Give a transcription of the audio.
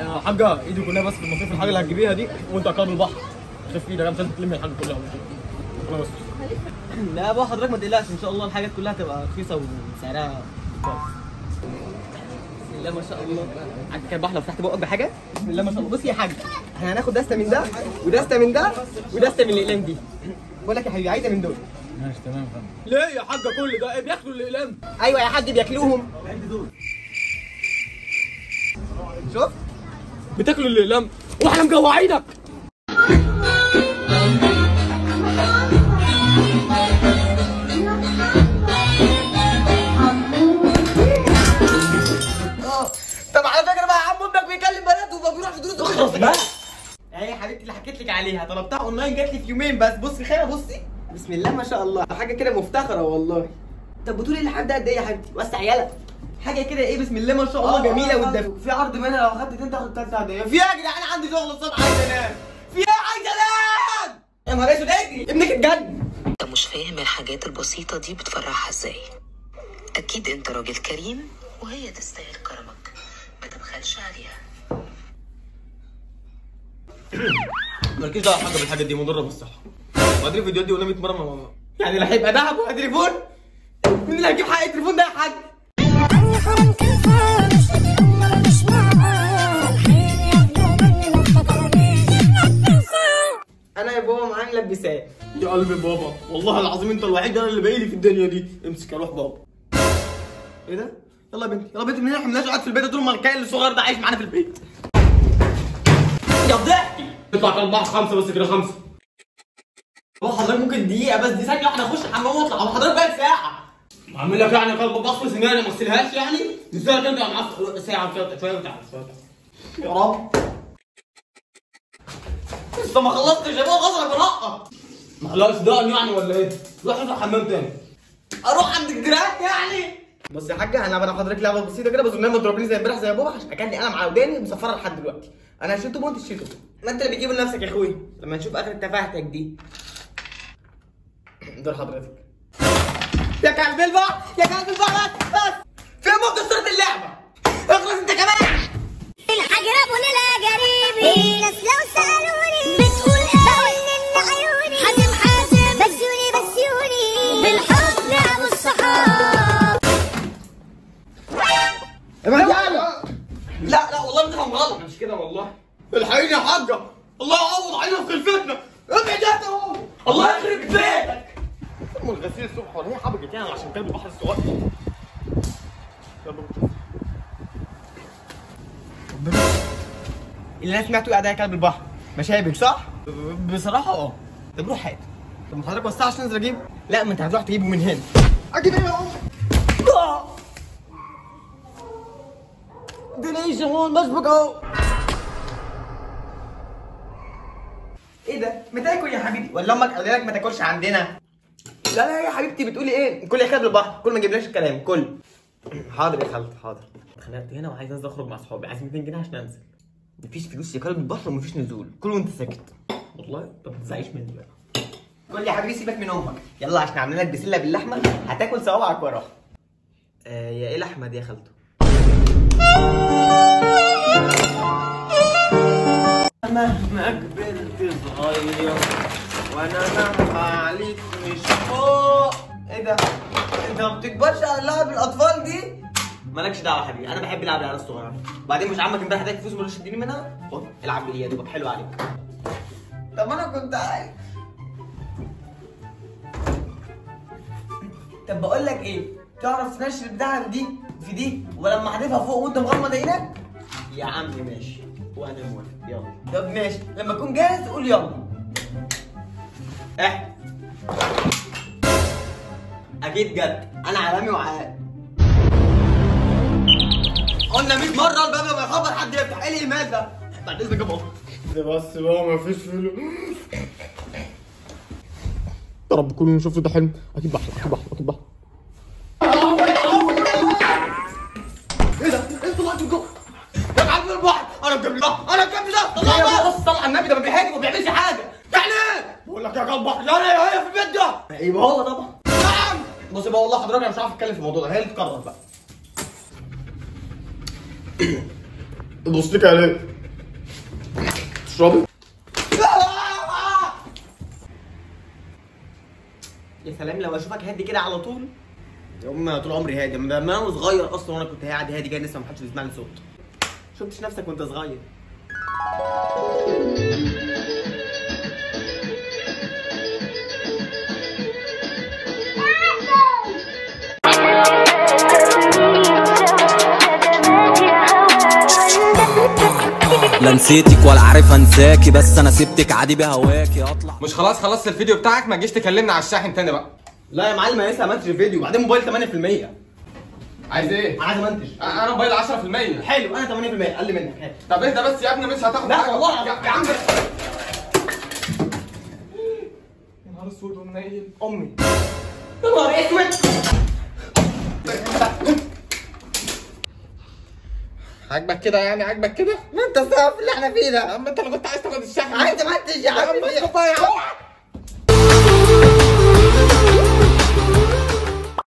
يا حاجه ايدي كلها بس في المصاريف الحاجه اللي هتجيبيها دي وانت قرب البحر خف ايدك مش لازم تلمي الحاجه كلها انا بس لا بقى حضرتك ما تقلقش ان شاء الله الحاجات كلها تبقى رخيصه وسعرها كويس بسم الله ما شاء الله عندك كده بحر لو فتحت بقك بحاجه بسم الله ما شاء الله بصي يا حاجه احنا هناخد دسته من ده ودسته من ده ودسته من الاقلام دي بقول لك يا حبيبي عايزه من دول ماشي تمام فندم ليه يا حاجه كل ده ايه بياكلوا الاقلام ايوه يا حاج بياكلوهم شوف بتاكلوا الاقلام واحنا مجوعينك طب على فكره بقى عم امك بيكلم بنات وما بيروحش دروس اخلص بقى اهي يا حبيبتي اللي حكيت لك عليها طلبتها اونلاين جات لي في يومين بس بصي خير بصي بسم الله ما شاء الله حاجه كده مفتخره والله طب بتقولي لحد قد ايه يا حبيبتي وسع يلا حاجه كده ايه بسم الله ما شاء الله جميله والدفء في عرض منها لو اخدت انت تاخد ثلاث هدايا في ايه يا جدعان عندي شغل الصبح عايز انام في ايه عايز انام يا نهار اسود اجري ابنك اتجنن انت مش فاهم الحاجات البسيطة دي بتفرحها ازاي اكيد انت راجل كريم وهي تستاهل كرمك ما تبخلش عليها مالكيش دعوه حاجه بالحاجات دي مضره بالصحه وادري الفيديوهات دي قلنا 100 مره ما يعني اللي هيبقى دهب وتليفون مين اللي هيجيب حق التليفون ده يا حاج عني حرام كل فارس أمر مش معاه الحين ياخدوا مني ما افتكرونيش انا يا بابا معايا ملبسات يا قلب بابا والله العظيم انت الوحيد انا اللي باقي لي في الدنيا دي امسك اروح بابا ايه ده يلا يا بنتي يلا يا بنتي من هنا احنا مالناش قاعد في البيت طول ما الكائن الصغير ده عايش معانا في البيت يا ضحكي اطلع كده البحر خمسه بس كده خمسه هو حضرتك ممكن دقيقه بس دي ثانيه واحده اخش الحمام واطلع هو حضرتك بقى ساعه عامل لك يعني قلب بخلص ان انا ما اغسلهاش يعني ازاي انت معاك ساعه كده شويه وتعالى شويه وتعالى. يا رب لسه ما خلصتش يا بابا غصبك بنقط خلاص ده يعني ولا ايه؟ روح افتح حمام تاني اروح عند الجيران يعني بص يا حاجه انا بنا حضرتك لعبه بسيطه كده بس ما تضربني زي امبارح زي ابوها عشان كان لي قلم على وداني مسفره لحد دلوقتي انا شلته وانت شلته ما انت اللي بتجيبه لنفسك يا اخوي لما نشوف اخر تفاهتك دي دور حضرتك يا كلب البحر يا كلب البحر بس بس فين ممكن صوره اللعبه اخلص انت كمان الحجرب ولا قريبي ناس لو سألوني بتقول بقول إن عيوني حازم حازم بسيوني بسيوني بالحب لعبوا الصحاب لا لا والله انت فاهم غلط مش كده والله الحقيني يا حاجه الله يعوض علينا في خلفتنا ابعد انت اهو الله يخرب بيتك ام الغسيل الصبح ولا هي حبكت يعني عشان كلب البحر الصغير اللي انا سمعته قاعد كلب البحر مشابك صح؟ بصراحه اه طب روح هات طب ما حضرتك وسع عشان انزل اجيبه لا ما انت هتروح تجيبه من هنا اجيب ايه يا عم دنيش هون مسبق اهو ايه ده؟ ما تاكل يا حبيبي ولا امك قال لك ما تاكلش عندنا؟ لا لا يا حبيبتي بتقولي ايه؟ كل يا خالد البحر كل ما تجيبلاش الكلام كل حاضر يا خالد حاضر اتخنقت هنا وعايز انزل اخرج مع اصحابي عايز 200 جنيه عشان انزل مفيش فلوس يا كلب البحر ومفيش نزول كل وانت ساكت والله طب ما تزعيش مني بقى قول لي يا حبيبي سيبك من امك يلا عشان عاملين لك بسله باللحمه هتاكل صوابعك وراها آه يا ايه الاحمد دي يا خالته مهما كبرت صغير وانا مهما عليك مش فوق ايه ده؟ انت ما بتكبرش على لعب الاطفال دي؟ مالكش دعوه يا حبيبي انا بحب العب العيال الصغيره بعدين مش عمك امبارح اداك فلوس ملوش تديني منها خد العب بليه دوبك حلو عليك طب انا كنت عايز طب بقول لك ايه تعرف تنشر البتاعه دي في دي ولما احذفها فوق وانت مغمض عينك يا عم ماشي وانا موافق يلا طب ماشي لما تكون جاهز قول يلا احنا اكيد جد انا عالمي وعال قلنا 100 مره الباب لما يخبط حد يفتح ايه الايميل ده بعد اذنك يا بابا ده بس بقى مفيش فلوس يا رب كلنا نشوف ده حلم اكيد بحلم اكيد بحلم اكيد بحلم ايه ده؟ ايه طلعت من جوه؟ يا معلم البحر انا الجنب ده انا الجنب ده طلع بقى بص طلع النبي ده ما بيهاجم وما بيعملش حاجه يعني ايه؟ بقول لك يا قلب بحر لا لا هي في البيت ده ايوه هو طبعا نعم بص بقى والله حضرتك انا مش عارف اتكلم في الموضوع ده هي اللي تقرر بقى بص لك عليه اشربي يا سلام لو اشوفك هادي كده على طول يا امي أنا طول عمري هادي من انا وانا صغير اصلا وانا كنت قاعد هادي كده لسه ما حدش بيسمع لي صوت شفتش نفسك وانت صغير لا نسيتك ولا عارف انساكي بس انا سبتك عادي بهواكي اطلع مش خلاص خلصت الفيديو بتاعك ما تجيش تكلمنا على الشاحن تاني بقى لا يا معلم انا لسه ما عملتش الفيديو وبعدين موبايل 8% عايز ايه عايز امنتج انا موبايل 10% حلو انا 8% اقل منك حلو طب اهدى بس يا ابني مش هتاخد لا حاجة. والله يا يا عم يا نهار اسود ومنيل امي يا نهار اسود عاجبك كده يعني عاجبك كده ما انت السبب في اللي احنا فيه يا ده عم انت اللي كنت عايز تاخد الشحن عايز امنتج يا يا عم عم اسكت بقى يا